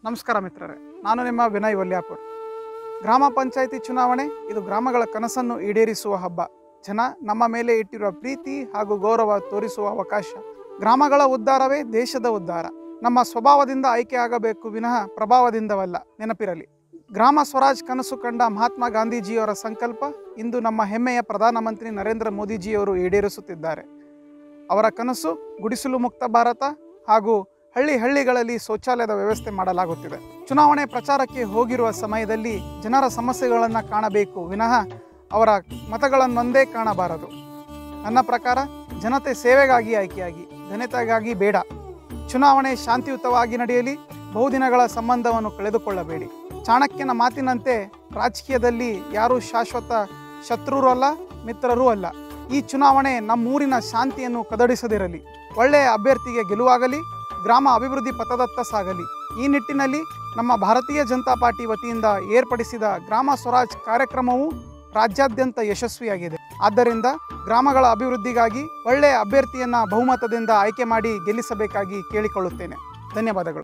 ನಮಸ್ಕಾರ ಮಿತ್ರರೇ ನಾನು ನಿಮ್ಮ ವಿನಯ್ ವಲ್ಯಾಪುರ್ ಗ್ರಾಮ ಪಂಚಾಯಿತಿ ಚುನಾವಣೆ ಇದು ಗ್ರಾಮಗಳ ಕನಸನ್ನು ಈಡೇರಿಸುವ ಹಬ್ಬ ಜನ ನಮ್ಮ ಮೇಲೆ ಇಟ್ಟಿರುವ ಪ್ರೀತಿ ಹಾಗೂ ಗೌರವ ತೋರಿಸುವ ಅವಕಾಶ ಗ್ರಾಮಗಳ ಉದ್ಧಾರವೇ ದೇಶದ ಉದ್ಧಾರ ನಮ್ಮ ಸ್ವಭಾವದಿಂದ ಆಯ್ಕೆ ಆಗಬೇಕು ವಿನಃ ಪ್ರಭಾವದಿಂದವಲ್ಲ ನೆನಪಿರಲಿ ಗ್ರಾಮ ಸ್ವರಾಜ್ ಕನಸು ಕಂಡ ಮಹಾತ್ಮ ಗಾಂಧೀಜಿಯವರ ಸಂಕಲ್ಪ ಇಂದು ನಮ್ಮ ಹೆಮ್ಮೆಯ ಪ್ರಧಾನಮಂತ್ರಿ ನರೇಂದ್ರ ಮೋದಿಜಿಯವರು ಈಡೇರಿಸುತ್ತಿದ್ದಾರೆ ಅವರ ಕನಸು ಗುಡಿಸಲು ಮುಕ್ತ ಭಾರತ ಹಾಗೂ ಹಳ್ಳಿ ಹಳ್ಳಿಗಳಲ್ಲಿ ಶೌಚಾಲಯದ ವ್ಯವಸ್ಥೆ ಮಾಡಲಾಗುತ್ತಿದೆ ಚುನಾವಣೆ ಪ್ರಚಾರಕ್ಕೆ ಹೋಗಿರುವ ಸಮಯದಲ್ಲಿ ಜನರ ಸಮಸ್ಯೆಗಳನ್ನು ಕಾಣಬೇಕು ವಿನಃ ಅವರ ಮತಗಳನ್ನೊಂದೇ ಕಾಣಬಾರದು ನನ್ನ ಪ್ರಕಾರ ಜನತೆ ಸೇವೆಗಾಗಿ ಆಯ್ಕೆಯಾಗಿ ಘನತೆಗಾಗಿ ಬೇಡ ಚುನಾವಣೆ ಶಾಂತಿಯುತವಾಗಿ ನಡೆಯಲಿ ಬಹುದಿನಗಳ ಸಂಬಂಧವನ್ನು ಕಳೆದುಕೊಳ್ಳಬೇಡಿ ಚಾಣಕ್ಯನ ಮಾತಿನಂತೆ ರಾಜಕೀಯದಲ್ಲಿ ಯಾರೂ ಶಾಶ್ವತ ಶತ್ರುರೂ ಅಲ್ಲ ಮಿತ್ರರೂ ಅಲ್ಲ ಈ ಚುನಾವಣೆ ನಮ್ಮೂರಿನ ಶಾಂತಿಯನ್ನು ಕದಡಿಸದಿರಲಿ ಒಳ್ಳೆಯ ಅಭ್ಯರ್ಥಿಗೆ ಗೆಲುವಾಗಲಿ ಗ್ರಾಮ ಅಭಿವೃದ್ಧಿ ಪಥದತ್ತ ಸಾಗಲಿ ಈ ನಿಟ್ಟಿನಲ್ಲಿ ನಮ್ಮ ಭಾರತೀಯ ಜನತಾ ಪಾರ್ಟಿ ವತಿಯಿಂದ ಏರ್ಪಡಿಸಿದ ಗ್ರಾಮ ಸ್ವರಾಜ್ ಕಾರ್ಯಕ್ರಮವು ರಾಜ್ಯಾದ್ಯಂತ ಯಶಸ್ವಿಯಾಗಿದೆ ಆದ್ದರಿಂದ ಗ್ರಾಮಗಳ ಅಭಿವೃದ್ಧಿಗಾಗಿ ಒಳ್ಳೆಯ ಅಭ್ಯರ್ಥಿಯನ್ನ ಬಹುಮತದಿಂದ ಆಯ್ಕೆ ಮಾಡಿ ಗೆಲ್ಲಿಸಬೇಕಾಗಿ ಕೇಳಿಕೊಳ್ಳುತ್ತೇನೆ ಧನ್ಯವಾದಗಳು